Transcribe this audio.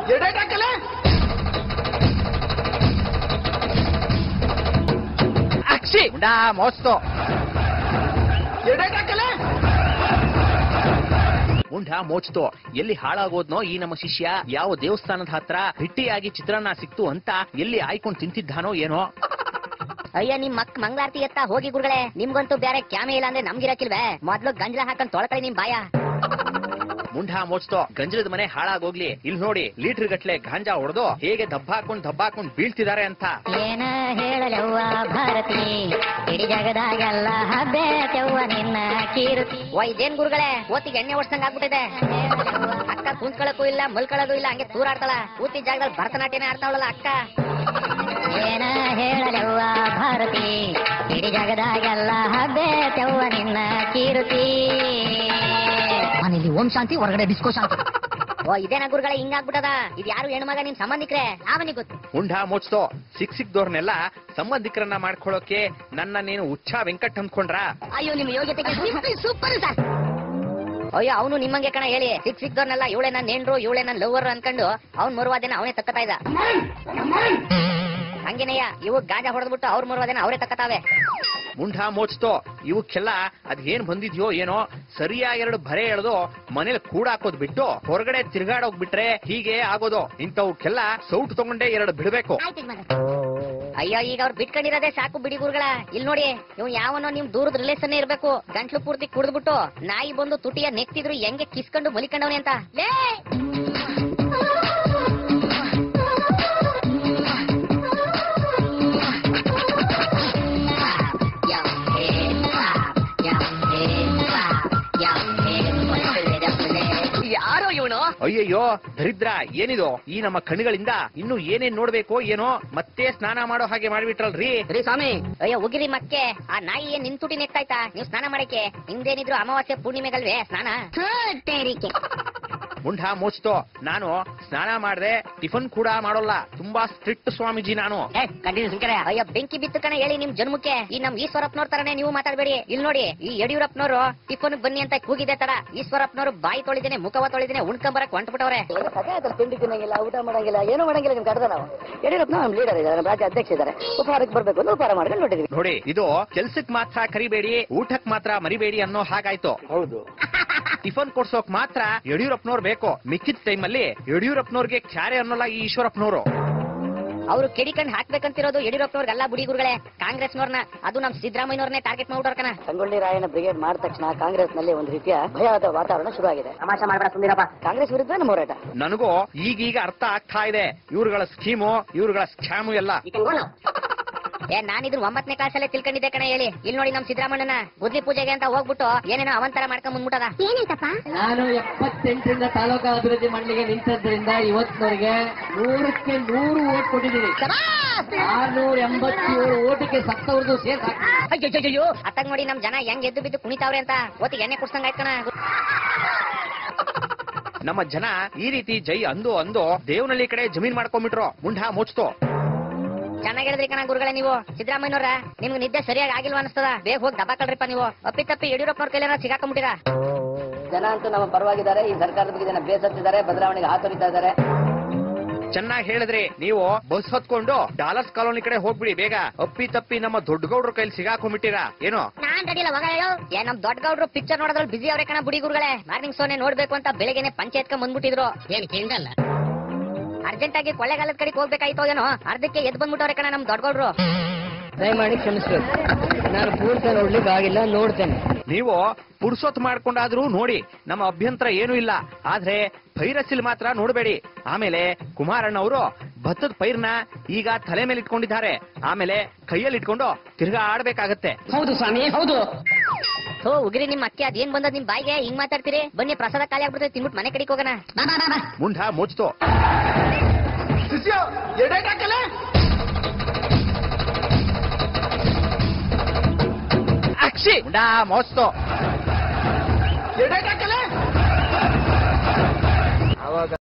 ಎಡೇಟಾಕಲೆ ಅಕ್ಷಿ ಉಂಡಾ ಮೋಸ್ತೋ ಎಡೇಟಾಕಲೆ ಉಂಡ ಮೋಚ್ತೋ ಎಲ್ಲಿ ಹಾಳಾಗೋದ್ನೋ ಈ ನಮ್ಮ ಶಿಷ್ಯ ಯಾವ ದೇವಸ್ಥಾನದ ಹತ್ರ ಹಿಟ್ಟಿಯಾಗಿ ಚಿತ್ರಾನ್ನ ಸಿಕ್ತು ಅಂತ ಎಲ್ಲಿ ಆಯ್ಕೊಂಡು ತಿಂತಿದ್ದಾನೋ ಏನೋ ಅಯ್ಯ ನಿಮ್ ಮಕ್ ಮಂಗಳಾರತಿ ಎತ್ತ ಹೋಗಿ ಗುರುಗಳೇ ನಿಮ್ಗಂತೂ ಬೇರೆ ಕ್ಯಾಮೆ ಇಲ್ಲ ಅಂದ್ರೆ ನಮ್ಗಿರಕ್ಕಿಲ್ವೇ ಮೊದ್ಲು ಗಂಜಲ ಹಾಕೊಂಡ್ ತೊಳ್ಕೊಳ್ಳಿ ನಿಮ್ ಬಾಯ ಮುಂಡ ಮೋಚ್ತೋ ಗಂಜಲದ ಮನೆ ಹಾಳಾಗೋಗ್ಲಿ ಇಲ್ಲಿ ನೋಡಿ ಲೀಟರ್ ಗಟ್ಲೆ ಗಾಂಜಾ ಹೊಡೆದು ಹೇಗೆ ದಬ್ಬ ಹಾಕೊಂಡ್ ದಬ್ಬ ಹಾಕೊಂಡ್ ಬೀಳ್ತಿದ್ದಾರೆ ಅಂತ ಏನ ಹೇಳಲವ್ವ ಭಾರತಿ ಇಡೀ ಜಗದಾಗೆಲ್ಲ ಹಬ್ಬೇತವ್ವ ನಿನ್ನ ಕೀರ್ತಿ ಓ ಇದೇನ್ ಗುರುಗಳೇ ಓತಿಗೆ ಎಣ್ಣೆ ಓಡ್ಸಂಗ್ ಆಗ್ಬಿಟ್ಟಿದೆ ಅಕ್ಕ ಕುಂತ್ಕೊಳ್ಳಕ್ಕೂ ಇಲ್ಲ ಮಲ್ಕೊಳ್ಳೋದು ಇಲ್ಲ ಹಂಗೆ ತೂರಾಡ್ತಾಳ ಕೂತಿ ಜಾಗದಲ್ಲಿ ಭರತನಾಟ್ಯನೇ ಆಡ್ತಾವಳಲ್ಲ ಅಕ್ಕ ಏನ ಹೇಳಲವ್ವ ಭಾರತಿ ಇಡೀ ಜಗದಾಗೆಲ್ಲ ಹಬ್ಬೇತವ್ವ ನಿನ್ನ ಕೀರ್ತಿ ಮನೇಲಿ ಓಂ ಶಾಂತಿ ಹೊರಗಡೆ ಡಿಸ್ಕೋ ಶಾಂತಿ ಓ ಇದೇನ ಗುರುಗಳೇ ಹಿಂಗಾಗ್ಬಿಟ್ಟದ ಇದು ಯಾರು ಹೆಣ್ಮಗ ನಿಮ್ ಸಂಬಂಧಿಕ್ರೆ ಯಾವನಿಗೆ ಗೊತ್ತು ಉಂಡ ಮೋಚ್ತೋ ಸಿಕ್ ಸಿಕ್ದವ್ರನ್ನೆಲ್ಲ ಸಂಬಂಧಿಕರನ್ನ ಮಾಡ್ಕೊಳ್ಳೋಕೆ ನನ್ನ ನೀನು ಉಚ್ಚ ವೆಂಕಟ್ ಅಂದ್ಕೊಂಡ್ರ ಅಯ್ಯೋ ನಿಮ್ ಯೋಗ್ಯತೆಗೆ ಸೂಪರ್ ಸರ್ ಅಯ್ಯೋ ಅವನು ನಿಮ್ಮಂಗೆ ಕಣ ಹೇಳಿ ಸಿಕ್ ಸಿಕ್ದವ್ರನ್ನೆಲ್ಲ ಇವಳೆ ನನ್ನ ನೇಣ್ರು ಇವಳೆ ನನ್ನ ಲವರ್ ಅನ್ಕೊಂಡು ಅವ್ನ್ ಮರುವಾದೇನ ಅವನೇ ತಕ್ಕತಾ ಇದ್ದ ಹಂಗೇನೆಯ ಇವು ಗಾಂಜಾ ಹೊಡೆದ್ಬಿಟ್ಟು ಅವ್ರ ಮರುವಾದೇನ ಅವರೇ ತಕ್ಕತಾವೆ ಮುಂಡ ಮೋಚ್ತೋ ಇವಕ್ಕೆಲ್ಲ ಅದ್ ಏನ್ ಬಂದಿದ್ಯೋ ಏನೋ ಸರಿಯಾಗಿ ಎರಡು ಭರೆ ಎಳೆದು ಮನೇಲಿ ಕೂಡ ಹಾಕೋದ್ ಬಿಟ್ಟು ಹೊರಗಡೆ ತಿರ್ಗಾಡೋಗ್ ಬಿಟ್ರೆ ಹೀಗೆ ಆಗೋದು ಇಂಥವಕ್ಕೆಲ್ಲ ಸೌಟ್ ತಗೊಂಡೇ ಎರಡು ಬಿಡ್ಬೇಕು ಅಯ್ಯೋ ಈಗ ಅವ್ರು ಬಿಟ್ಕೊಂಡಿರೋದೇ ಸಾಕು ಬಿಡಿ ಗುರುಗಳ ಇಲ್ಲಿ ನೋಡಿ ಇವ್ ಯಾವನೋ ನಿಮ್ ದೂರದ ರಿಲೇಷನ್ ಇರ್ಬೇಕು ಗಂಟ್ಲು ಪೂರ್ತಿ ಕುಡಿದ್ಬಿಟ್ಟು ನಾಯಿ ಬಂದು ತುಟಿಯ ನೆಕ್ತಿದ್ರು ಹೆಂಗೆ ಕಿಸ್ಕೊಂಡು ಮಲಿಕೊಂಡವನಿ ಅಂತ ಲೇ ಯಾರೋ ಇವನು ಅಯ್ಯಯ್ಯೋ ದರಿದ್ರ ಏನಿದು ಈ ನಮ್ಮ ಕಣ್ಣುಗಳಿಂದ ಇನ್ನು ಏನೇನ್ ನೋಡ್ಬೇಕೋ ಏನೋ ಮತ್ತೆ ಸ್ನಾನ ಮಾಡೋ ಹಾಗೆ ಮಾಡ್ಬಿಟ್ರಲ್ರಿ ರೀ ಸ್ವಾಮಿ ಅಯ್ಯೋ ಉಗಿರಿ ಮಕ್ಕೆ ಆ ನಾಯಿ ಏನ್ ನಿನ್ ತುಟಿ ನೆಕ್ತಾಯ್ತಾ ನೀವು ಸ್ನಾನ ಮಾಡಕ್ಕೆ ನಿಮ್ದೇನಿದ್ರು ಅಮಾವಾಸ್ಯೆ ಪೂರ್ಣಿಮೆಗಲ್ವೇ ಸ್ನಾನ ಮುಂಡ ಮೋಚ್ತೋ ನಾನು ಸ್ನಾನ ಮಾಡ್ದೆ ಟಿಫನ್ ಕೂಡ ಮಾಡೋಲ್ಲ ತುಂಬಾ ಸ್ಟ್ರಿಕ್ಟ್ ಸ್ವಾಮೀಜಿ ನಾನು ಅಯ್ಯ ಬೆಂಕಿ ಬಿತ್ತು ಕಣ ಹೇಳಿ ನಿಮ್ ಜನ್ಮಕ್ಕೆ ಈ ನಮ್ ಈಶ್ವರಪ್ಪನವ್ರ ತರನೇ ನೀವು ಮಾತಾಡ್ಬೇಡಿ ಇಲ್ಲಿ ನೋಡಿ ಈ ಯಡಿಯೂರಪ್ಪನವರು ಟಿಫನ್ ಬನ್ನಿ ಅಂತ ಕೂಗಿದೆ ತರ ಈಶ್ವರಪ್ಪನವರು ಬಾಯಿ ತೊಳಿದೇನೆ ಮುಖವ ತೊಳಿದೇನೆ ಉಣ್ಕೊಂಬರಕ್ ಹೊಂಟ್ಬಿಟ್ಟವ್ರೆ ತಿಂಡಿ ತಿನ್ನಂಗಿಲ್ಲ ಊಟ ಮಾಡಂಗಿಲ್ಲ ಏನು ಮಾಡಂಗಿಲ್ಲ ನಿಮ್ ಕಡ್ದ ನಾವು ಯಡಿಯೂರಪ್ಪ ನಮ್ಮ ಲೀಡರ್ ಇದ್ದಾರೆ ನಮ್ಮ ರಾಜ್ಯ ಅಧ್ಯಕ್ಷ ಇದ್ದಾರೆ ಉಪಹಾರಕ್ಕೆ ಬರ್ಬೇಕು ಅಂತ ಉಪಹಾರ ಮಾಡ್ಕೊಂಡು ನೋಡಿದ್ವಿ ನೋಡಿ ಇದು ಕೆಲ್ಸಕ್ ಮಾತ್ರ ಕರಿಬೇಡಿ ಊಟಕ್ ಮಾತ್ರ ಮರಿಬೇಡಿ ಅನ್ನೋ ಹಾಗಾಯ್ತು ಹೌದು ಟಿಫನ್ ಕೊಡ್ಸೋಕ್ ಮಾತ್ರ ಯಡಿಯೂರಪ್ಪನವ್ರು ಬೇಕು ಮಿಕ್ಕಿದ ಟೈಮ್ ಅಲ್ಲಿ ಯಡಿಯೂರಪ್ಪನವ್ರಿಗೆ ಕ್ಯಾರೆ ಅನ್ನೋಲ್ಲ ಈ ಈಶ್ವರಪ್ಪನವರು ಅವ್ರು ಕೆಡಿಕಂಡ್ ಹಾಕ್ಬೇಕಂತಿರೋದು ಯಡಿಯೂರಪ್ಪನವ್ರಿಗೆಲ್ಲ ಬುಡಿ ಗುರುಗಳೇ ಕಾಂಗ್ರೆಸ್ನವ್ರನ್ನ ಅದು ನಮ್ ಸಿದ್ದರಾಮಯ್ಯನವ್ರನ್ನೇ ಟಾರ್ಗೆಟ್ ಮಾಡ್ಬಿಟ್ಟವ್ರ ಕಣ ಸಂಗೊಳ್ಳಿ ರಾಯನ ಬ್ರಿಗೇಡ್ ಮಾಡಿದ ತಕ್ಷಣ ಕಾಂಗ್ರೆಸ್ ನಲ್ಲಿ ಒಂದು ರೀತಿಯ ಭಯದ ವಾತಾವರಣ ಶುರುವಾಗಿದೆ ತಮಾಷೆ ಮಾಡಬೇಡ ಸುಂದಿರಪ್ಪ ಕಾಂಗ್ರೆಸ್ ವಿರುದ್ಧ ನಮ್ಮ ಹೋರಾಟ ನನಗೂ ಈಗೀಗ ಅರ್ಥ ಆಗ್ತಾ ಇದೆ ಇವ್ರುಗಳ ಸ್ಕೀಮು ಇವ್ರುಗಳ ಸ್ಕ್ಯಾಮು ಎಲ್ಲ ಏ ನಾನು ಇದನ್ನ ಒಂಬತ್ತನೇ ಕ್ಲಾಸಲ್ಲೇ ತಿಳ್ಕೊಂಡಿದ್ದೆ ಕಣ ಹೇಳಿ ಇಲ್ಲಿ ನೋಡಿ ನಮ್ ಸಿದ್ದರಾಮಣ್ಣನ ಬುದ್ಧಿ ಪೂಜೆಗೆ ಅಂತ ಹೋಗ್ಬಿಟ್ಟು ಏನೇನೋ ಅವಂತರ ಮಾಡ್ಕೊಂಡ್ ಬಂದ್ಬಿಟ್ಟದ ಏನಂತಪ್ಪ ನಾನು ಎಪ್ಪತ್ತೆಂಟರಿಂದ ತಾಲೂಕಾ ಅಭಿವೃದ್ಧಿ ಮಂಡಳಿಗೆ ನಿಂತದ್ರಿಂದ ಇವತ್ತಿನವರೆಗೆ ನೂರಕ್ಕೆ ನೂರು ಓಟ್ ಕೊಟ್ಟಿದ್ದೀನಿ ಆರ್ನೂರ ಎಂಬತ್ತೇಳು ಓಟಿಗೆ ಸತ್ತವ್ರದ್ದು ಸೇರ್ ಅಯ್ಯೋ ಅತ್ತಾಗ ನೋಡಿ ನಮ್ ಜನ ಹೆಂಗ್ ಎದ್ದು ಬಿದ್ದು ಕುಣಿತಾವ್ರೆ ಅಂತ ಓತಿಗೆ ಎಣ್ಣೆ ಕುಡ್ಸಂಗ್ ಆಯ್ತು ಕಣ ನಮ್ಮ ಜನ ಈ ರೀತಿ ಜೈ ಅಂದು ಅಂದು ದೇವನಹಳ್ಳಿ ಕಡೆ ಜಮೀನ್ ಮಾಡ್ಕೊಂಡ್ಬಿಟ್ರು ಮುಂಡ ಮುಚ್ತು ಚೆನ್ನಾಗಿ ಹೇಳಿದ್ರಿ ಕಣ ಗುರುಗಳೇ ನೀವು ಸಿದ್ದರಾಮಯ್ಯನವ್ರ ನಿಮ್ಗೆ ನಿದ್ದೆ ಸರಿಯಾಗಿ ಆಗಿಲ್ವಾ ಅನಿಸ್ತದ ಬೇಗ ಹೋಗಿ ದಬ್ಬಾಕಳ್ರಿಪ್ಪ ನೀವು ಅಪ್ಪಿ ತಪ್ಪಿ ಯಡಿಯೂರಪ್ಪನವ್ರ ಕೈಲೇನೋ ಸಿಗಾಕೊಂಡ್ಬಿಟ್ಟಿರಾ ಜನ ಅಂತೂ ನಮ್ಮ ಪರವಾಗಿದ್ದಾರೆ ಈ ಸರ್ಕಾರದ ಬಗ್ಗೆ ಜನ ಬೇಸತ್ತಿದ್ದಾರೆ ಬದಲಾವಣೆಗೆ ಹಾತೊರಿತಾ ಇದ್ದಾರೆ ಚೆನ್ನಾಗಿ ಹೇಳಿದ್ರಿ ನೀವು ಬಸ್ ಹೊತ್ಕೊಂಡು ಡಾಲರ್ಸ್ ಕಾಲೋನಿ ಕಡೆ ಹೋಗ್ಬಿಡಿ ಬೇಗ ಅಪ್ಪಿ ತಪ್ಪಿ ನಮ್ಮ ದೊಡ್ಡ ಗೌಡ್ರ ಕೈಲಿ ಸಿಗಾಕೊಂಡ್ಬಿಟ್ಟಿರಾ ಏನೋ ನಾನ್ ರೆಡಿಲ್ಲ ಹೋಗ ಹೇಳು ಏ ನಮ್ ದೊಡ್ಡ ಗೌಡ್ರು ಪಿಕ್ಚರ್ ನೋಡೋದ್ರಲ್ಲಿ ಬಿಸಿ ಅವ್ರೆ ಕಣ ಬುಡಿ ಗುರುಗಳೇ ಮಾರ್ನಿಂಗ್ ಶೋನೆ ನೋಡ್ಬೇಕು ಅಂತ ಬೆಳಿಗ್ಗೆನೆ ಪಂಚಾಯತ್ಕ ಬಂದ್ಬಿಟ್ಟಿದ್ರು ಏನ್ ಕೇಂದ್ರಲ್ಲ ಅರ್ಜೆಂಟ್ ಆಗಿ ಕೊಳ್ಳೆಗಾಲದ ಕಡೆಗೆ ಹೋಗ್ಬೇಕಾಯ್ತೋ ಏನೋ ಅರ್ಧಕ್ಕೆ ಎದ್ ಬಂದ್ಬಿಟ್ಟವ್ರೆ ಕಣ ನಮ್ ದೊಡ್ಡ ಗೌಡ್ರು ದಯಮಾಡಿ ಕ್ಷಮಿಸಬೇಕು ನಾನು ಪೂರ್ತಿ ನೋಡ್ಲಿಕ್ಕೆ ಆಗಿಲ್ಲ ನೋಡ್ತೇನೆ ನೀವು ಪುರುಷೊತ್ ಮಾಡ್ಕೊಂಡಾದ್ರೂ ನೋಡಿ ನಮ್ಮ ಅಭ್ಯಂತರ ಏನೂ ಇಲ್ಲ ಆದ್ರೆ ಪೈರಸಿಲ್ ಮಾತ್ರ ನೋಡಬೇಡಿ ಆಮೇಲೆ ಕುಮಾರಣ್ಣ ಅವರು ಭತ್ತದ ಪೈರ್ನ ಈಗ ತಲೆ ಮೇಲೆ ಇಟ್ಕೊಂಡಿದ್ದಾರೆ ಆಮೇಲೆ ಕೈಯಲ್ಲಿ ಇಟ್ಕೊಂಡು ತಿರ್ಗಾ ಆಡ್ಬೇಕಾಗತ್ತೆ ಹೌದು ಸ್ವಾಮಿ ಹೌದು ಹೋ ಉಗ್ರಿ ನಿಮ್ ಅಕ್ಕಿ ಅದೇನ್ ಬಂದದ್ ನಿಮ್ ಬಾಯಿಗೆ ಹಿಂಗ್ ಮಾತಾಡ್ತೀರಿ ಬನ್ನಿ ಪ್ರಸಾದ ಖಾಲಿ ಆಗ್ಬಿಡ್ತದೆ ತಿನ್ಬಿಟ್ಟು ಮನೆ ಕಡೆಗೆ ಹೋಗೋಣ ಬಾ, ಬಾ, ಬಾ, ಬಾ. ಮುಂಡ ಮುಚ್ತು ಶಿಷ್ಯ ಎಡೇಟಾಕಲೆ ಅಕ್ಷಿ ಮುಂಡ ಮೋಚ್ತು ಎಡೇಟಾಕಲೆ